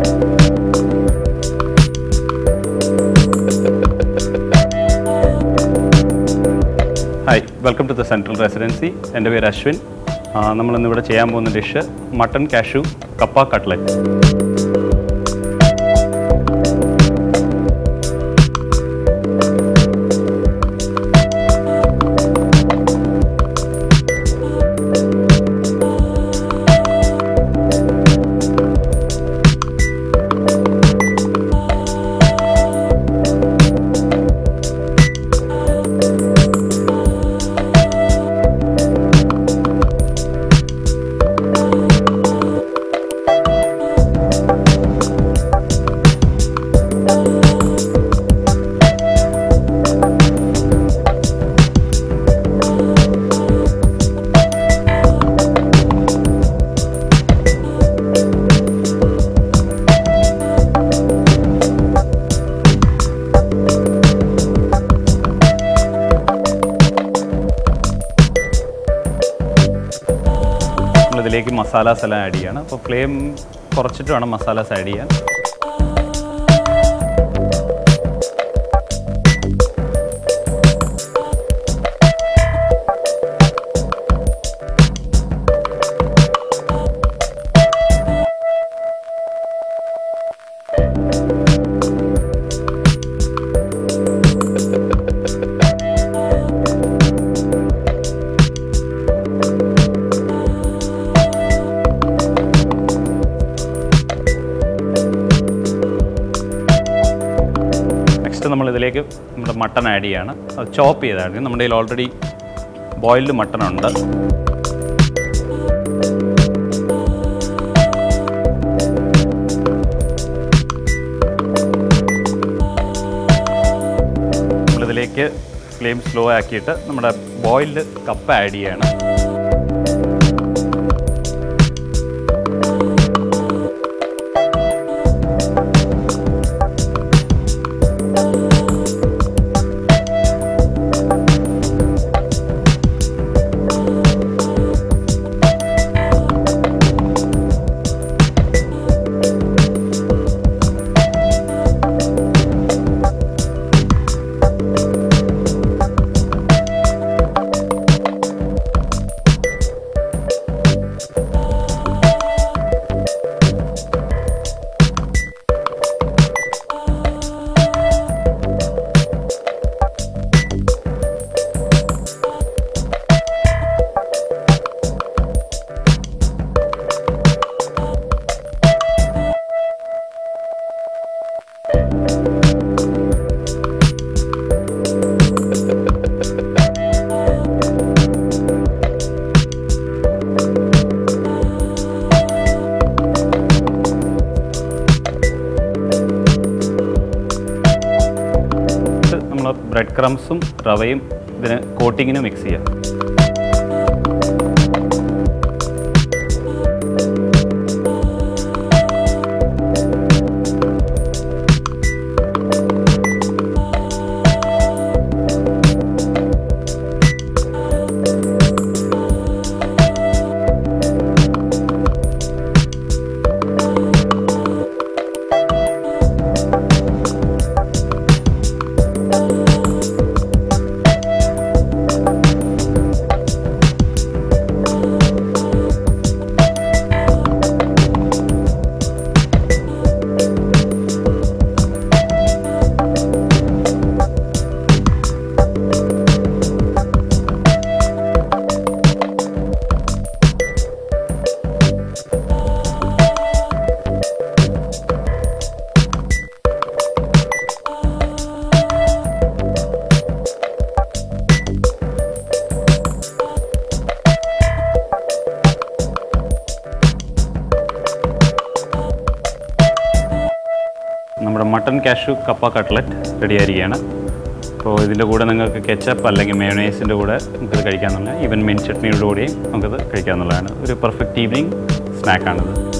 hi welcome to the central residency എൻ്റെ പേര് അശ്വിൻ ആ, നമ്മളിന്നിവിടെ ചെയ്യാൻ പോകുന്ന ഡിഷ് മട്ടൺ കാഷ്യൂ കപ്പ കട്ട്ലറ്റ് നമ്മളിതിലേക്ക് മസാലാസ് എല്ലാം ആഡ് ചെയ്യണം അപ്പോൾ ഫ്ലെയിം കുറച്ചിട്ട് വേണം മസാലാസ് ആഡ് ചെയ്യാൻ നെക്സ്റ്റ് നമ്മൾ ഇതിലേക്ക് നമ്മുടെ മട്ടൺ ആഡ് ചെയ്യാണ് അത് ചോപ്പ് ചെയ്താണ് നമ്മുടെ കയ്യിൽ ഓൾറെഡി ബോയിൽഡ് മട്ടൺ ഉണ്ട് നമ്മളിതിലേക്ക് ഫ്ലെയിം സ്ലോ ആക്കിയിട്ട് നമ്മുടെ ബോയിൽഡ് കപ്പ ആഡ് ചെയ്യാണ് നമ്മൾ ബ്രെഡ് ക്രംസും റവയും ഇതിന് കോട്ടിങ്ങിന് മിക്സ് ചെയ്യാം നമ്മുടെ മട്ടൺ കാഷ്യൂ കപ്പ കട്ട്ലറ്റ് റെഡി ആയിരിക്കുകയാണ് അപ്പോൾ ഇതിൻ്റെ കൂടെ നിങ്ങൾക്ക് കെച്ചപ്പ് അല്ലെങ്കിൽ മയോണൈസിൻ്റെ കൂടെ നമുക്കിത് കഴിക്കാമെന്നുള്ള ഈവൻ മെയിൻ ചട്നിയുടെ കൂടെയും നമുക്കിത് കഴിക്കാമെന്നുള്ളതാണ് ഒരു പെർഫെക്റ്റ് ഈവനിങ് സ്നാക്കാണിത്